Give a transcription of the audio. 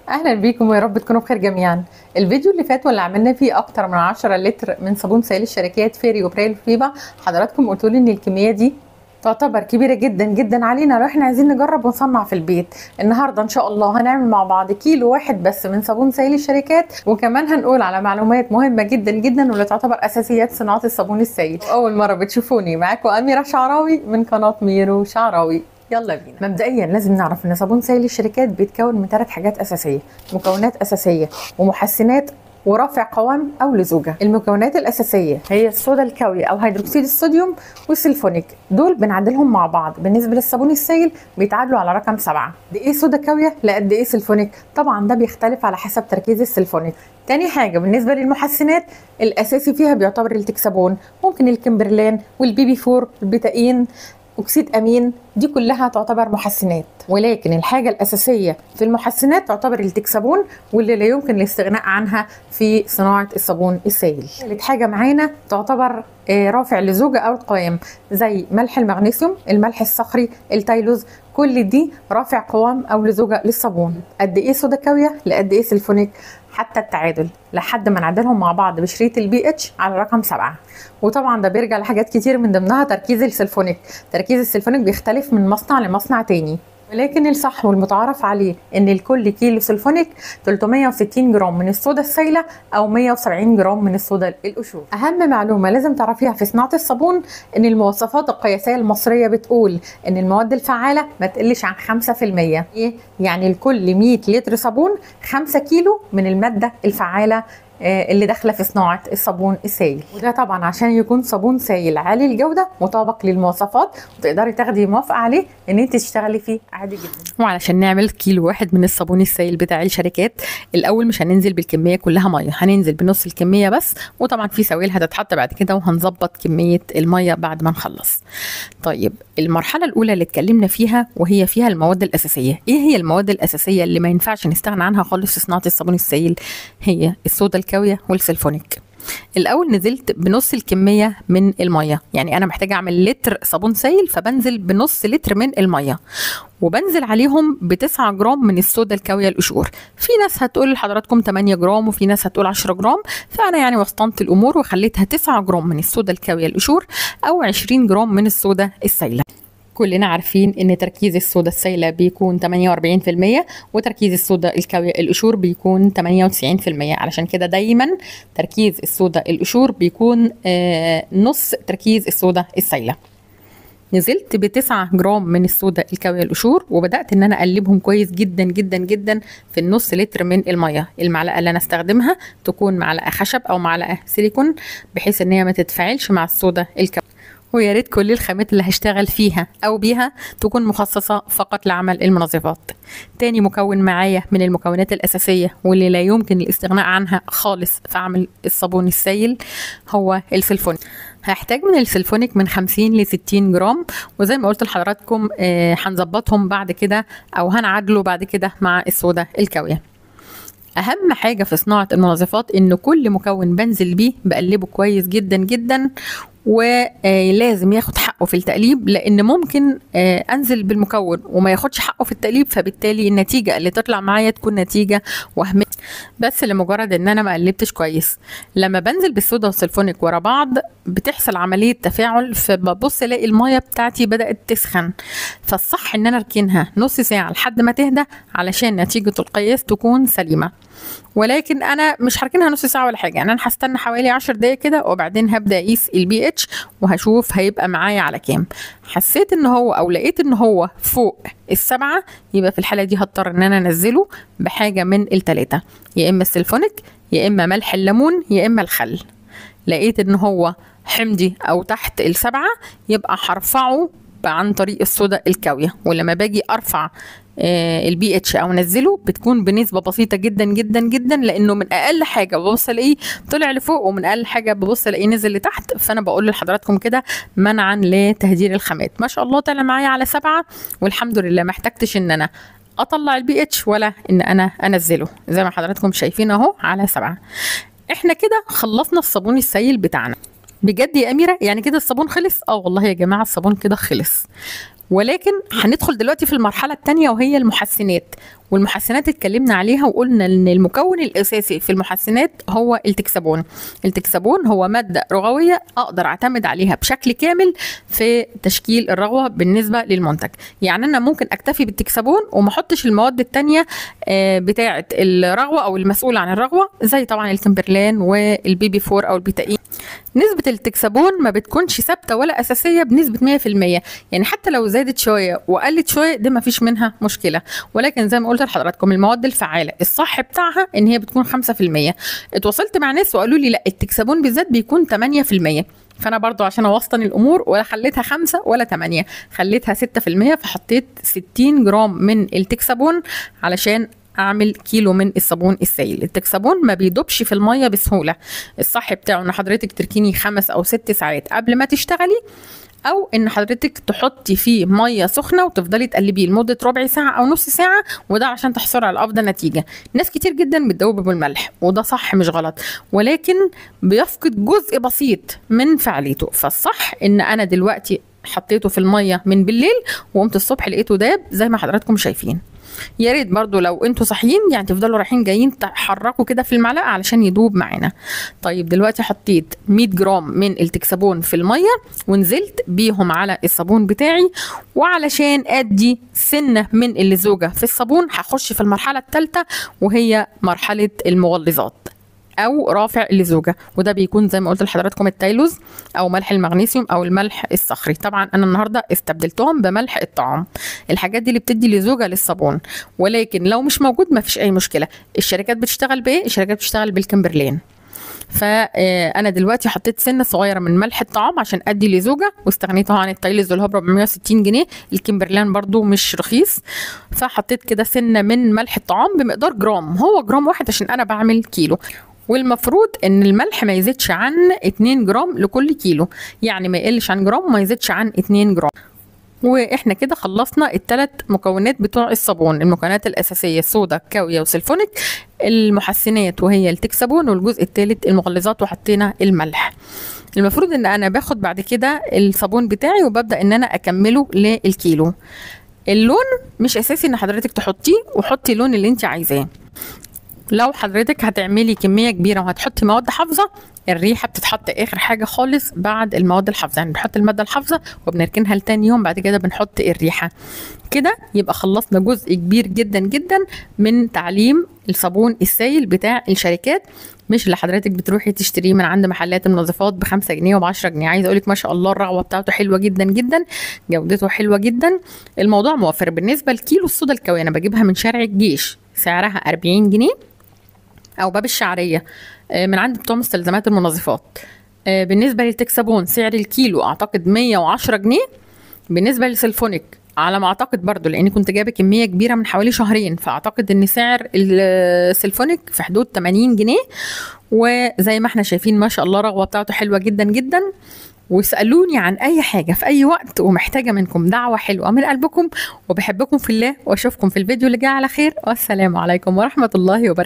اهلا بيكم ويا رب تكونوا بخير جميعا الفيديو اللي فات واللي عملنا فيه اكتر من 10 لتر من صابون سائل الشركات فيري وبرايل فيبا حضراتكم قلتوا لي ان الكميه دي تعتبر كبيره جدا جدا علينا لو احنا عايزين نجرب ونصنع في البيت النهارده ان شاء الله هنعمل مع بعض كيلو واحد بس من صابون سائل الشركات وكمان هنقول على معلومات مهمه جدا جدا واللي تعتبر اساسيات صناعه الصابون السائل اول مره بتشوفوني معاكم اميره شعراوي من قناه ميرو شعراوي يلا بينا مبدئيا لازم نعرف ان صابون سائل الشركات بيتكون من ثلاث حاجات اساسيه مكونات اساسيه ومحسنات ورافع قوام او لزوجه المكونات الاساسيه هي الصودا الكاويه او هيدروكسيد الصوديوم والسلفونيك دول بنعدلهم مع بعض بالنسبه للصابون السائل بيتعادلوا على رقم سبعة قد ايه صودا كاويه لقد ايه سلفونيك طبعا ده بيختلف على حسب تركيز السلفونيك تاني حاجه بالنسبه للمحسنات الاساسي فيها بيعتبر التكسبون ممكن الكمبرلان والبي بي 4 البيتاين اكسيد امين دي كلها تعتبر محسنات ولكن الحاجه الاساسيه في المحسنات تعتبر التكسبون واللي لا يمكن الاستغناء عنها في صناعه الصابون السائل ثالث حاجه معانا تعتبر رافع للزوجه او القوام زي ملح المغنيسيوم الملح الصخري التايلوز كل دي رافع قوام او لزوجه للصابون قد ايه صودا كاويه لقد ايه سلفونيك حتى التعادل لحد ما نعدلهم مع بعض بشريط البي اتش على رقم سبعة وطبعا ده بيرجع لحاجات كتير من ضمنها تركيز السلفونيك تركيز السلفونيك بيختلف من مصنع لمصنع تاني ولكن الصح والمتعارف عليه ان لكل كيلو سلفونيك 360 جرام من الصودا السائله او 170 جرام من الصودا القشور اهم معلومه لازم تعرفيها في صناعه الصابون ان المواصفات القياسيه المصريه بتقول ان المواد الفعاله ما تقلش عن 5% ايه يعني لكل 100 لتر صابون 5 كيلو من الماده الفعاله اللي داخله في صناعه الصابون السائل وده طبعا عشان يكون صابون سائل عالي الجوده مطابق للمواصفات وتقدري تاخدي موافقه عليه ان انت تشتغلي فيه عادي جدا وعلشان نعمل كيلو واحد من الصابون السائل بتاع الشركات الاول مش هننزل بالكميه كلها ميه هننزل بنص الكميه بس وطبعا في سوائل هتتحط بعد كده وهنظبط كميه الميه بعد ما نخلص طيب المرحله الاولى اللي اتكلمنا فيها وهي فيها المواد الاساسيه ايه هي المواد الاساسيه اللي ما ينفعش نستغنى عنها خالص في صناعه الصابون السائل هي الصودا الكاويه والسلفونيك الاول نزلت بنص الكميه من الميه يعني انا محتاجه اعمل لتر صابون سائل فبنزل بنص لتر من الميه وبنزل عليهم ب 9 جرام من الصودا الكاويه القشور في ناس هتقول لحضراتكم 8 جرام وفي ناس هتقول 10 جرام فانا يعني وسطنت الامور وخليتها 9 جرام من الصودا الكاويه القشور او 20 جرام من الصودا السائله كلنا عارفين ان تركيز الصودا السائله بيكون 48% وتركيز الصودا الكاويه القشور بيكون 98% علشان كده دايما تركيز الصودا القشور بيكون آه نص تركيز الصودا السائله نزلت ب 9 جرام من الصودا الكاويه القشور وبدات ان انا اقلبهم كويس جدا جدا جدا في النص لتر من الميه المعلقه اللي انا استخدمها تكون معلقه خشب او معلقه سيليكون بحيث ان هي ما تتفاعلش مع الصودا الكاويه ويا ريت كل الخامات اللي هشتغل فيها او بيها تكون مخصصه فقط لعمل المنظفات تاني مكون معايا من المكونات الاساسيه واللي لا يمكن الاستغناء عنها خالص في عمل الصابون السائل هو السلفونيك هحتاج من السلفونيك من 50 ل 60 جرام وزي ما قلت لحضراتكم آه هنظبطهم بعد كده او هنعادله بعد كده مع الصودا الكاويه اهم حاجه في صناعه المنظفات ان كل مكون بنزل بيه بقلبه كويس جدا جدا ولازم ياخد حقه في التقليب لان ممكن انزل بالمكون وما ياخدش حقه في التقليب فبالتالي النتيجه اللي تطلع معايا تكون نتيجه وهميه بس لمجرد ان انا ما قلبتش كويس لما بنزل بالصودا والسلفونيك ورا بعض بتحصل عمليه تفاعل فببص الاقي الميه بتاعتي بدات تسخن فالصح ان انا اركنها نص ساعه لحد ما تهدى علشان نتيجه القياس تكون سليمه ولكن انا مش هركنها نص ساعه ولا حاجه يعني انا هستنى حوالي 10 دقايق كده وبعدين هبدا اقيس البي اتش وهشوف هيبقى معايا على كام حسيت ان هو او لقيت ان هو فوق السبعه يبقى في الحاله دي هضطر ان انا انزله بحاجه من الثلاثه يا اما السلفونيك يا اما ملح الليمون يا اما الخل لقيت ان هو حمضي او تحت السبعه يبقى هرفعه عن طريق الصودا الكاويه ولما باجي ارفع البي اتش او انزله بتكون بنسبه بسيطه جدا جدا جدا لانه من اقل حاجه ببص الاقيه طلع لفوق ومن اقل حاجه ببص الاقيه نزل لتحت فانا بقول لحضراتكم كده منعا لتهدير الخامات ما شاء الله طلع معايا على سبعه والحمد لله ما احتجتش ان انا اطلع البي اتش ولا ان انا انزله زي ما حضراتكم شايفين اهو على سبعه احنا كده خلصنا الصابون السائل بتاعنا بجد يا اميره يعني كده الصابون خلص اه والله يا جماعه الصابون كده خلص ولكن هندخل دلوقتي في المرحله الثانيه وهي المحسنات والمحسنات اتكلمنا عليها وقلنا ان المكون الاساسي في المحسنات هو التكسبون التكسبون هو ماده رغويه اقدر اعتمد عليها بشكل كامل في تشكيل الرغوه بالنسبه للمنتج يعني انا ممكن اكتفي بالتكسبون وما احطش المواد التانية آه، بتاعه الرغوه او المسؤوله عن الرغوه زي طبعا الكمبرلان والبيبي فور او البيتاين نسبة التكسبون ما بتكونش ثابتة ولا أساسية بنسبة 100% يعني حتى لو زادت شوية وقلت شوية دي ما فيش منها مشكلة ولكن زي ما قلت لحضراتكم المواد الفعالة الصح بتاعها إن هي بتكون 5% اتواصلت مع ناس وقالوا لي لا التكسبون بالذات بيكون 8% فانا برضو عشان اوسطن الامور ولا خليتها خمسة ولا تمانية خليتها ستة في المية فحطيت ستين جرام من التكسبون علشان اعمل كيلو من الصابون السائل التكسبون ما بيدوبش في الميه بسهوله الصح بتاعه ان حضرتك تركيني خمس او ست ساعات قبل ما تشتغلي او ان حضرتك تحطي فيه ميه سخنه وتفضلي تقلبيه لمده ربع ساعه او نص ساعه وده عشان تحصلي على افضل نتيجه ناس كتير جدا بتدوب بالملح وده صح مش غلط ولكن بيفقد جزء بسيط من فعاليته فالصح ان انا دلوقتي حطيته في الميه من بالليل وقمت الصبح لقيته داب زي ما حضراتكم شايفين يا ريت برضو لو انتوا صاحيين يعني تفضلوا رايحين جايين تحركوا كده في المعلقه علشان يدوب معانا طيب دلوقتي حطيت 100 جرام من التكسبون في الميه ونزلت بيهم على الصابون بتاعي وعلشان ادي سنه من اللزوجه في الصابون هخش في المرحله الثالثه وهي مرحله المغلظات او رافع اللزوجه وده بيكون زي ما قلت لحضراتكم التايلوز او ملح المغنيسيوم او الملح الصخري طبعا انا النهارده استبدلتهم بملح الطعام الحاجات دي اللي بتدي لزوجه للصابون ولكن لو مش موجود ما فيش اي مشكله الشركات بتشتغل بايه الشركات بتشتغل بالكمبرلين فانا دلوقتي حطيت سنه صغيره من ملح الطعام عشان ادي لزوجه واستغنيت عن التايلز اللي هو ب 460 جنيه الكمبرلان برضو مش رخيص فحطيت كده سنه من ملح الطعام بمقدار جرام هو جرام واحد عشان انا بعمل كيلو والمفروض ان الملح ما يزيدش عن 2 جرام لكل كيلو يعني ما يقلش عن جرام وما يزيدش عن 2 جرام واحنا كده خلصنا الثلاث مكونات بتوع الصابون المكونات الاساسيه صودا كاويه وسلفونيك المحسنات وهي التكسبون والجزء الثالث المغلظات وحطينا الملح المفروض ان انا باخد بعد كده الصابون بتاعي وببدا ان انا اكمله للكيلو اللون مش اساسي ان حضرتك تحطيه وحطي اللون اللي انت عايزاه لو حضرتك هتعملي كميه كبيره وهتحطي مواد حافظه الريحه بتتحط اخر حاجه خالص بعد المواد الحافظه يعني بنحط الماده الحافظه وبنركنها لتاني يوم بعد كده بنحط الريحه كده يبقى خلصنا جزء كبير جدا جدا من تعليم الصابون السائل بتاع الشركات مش اللي حضرتك بتروحي تشتريه من عند محلات المنظفات ب 5 جنيه وب 10 جنيه عايزه اقول لك ما شاء الله الرغوه بتاعته حلوه جدا جدا جودته حلوه جدا الموضوع موفر بالنسبه لكيلو الصودا الكاويه انا بجيبها من شارع الجيش سعرها 40 جنيه او باب الشعريه من عند بتوع مستلزمات المنظفات بالنسبه للتكسبون سعر الكيلو اعتقد 110 جنيه بالنسبه للسلفونيك على ما اعتقد برضو لاني كنت جايبه كميه كبيره من حوالي شهرين فاعتقد ان سعر السلفونيك في حدود 80 جنيه وزي ما احنا شايفين ما شاء الله الرغوه بتاعته حلوه جدا جدا واسالوني عن اي حاجه في اي وقت ومحتاجه منكم دعوه حلوه من قلبكم وبحبكم في الله واشوفكم في الفيديو اللي جاي على خير والسلام عليكم ورحمه الله وبركاته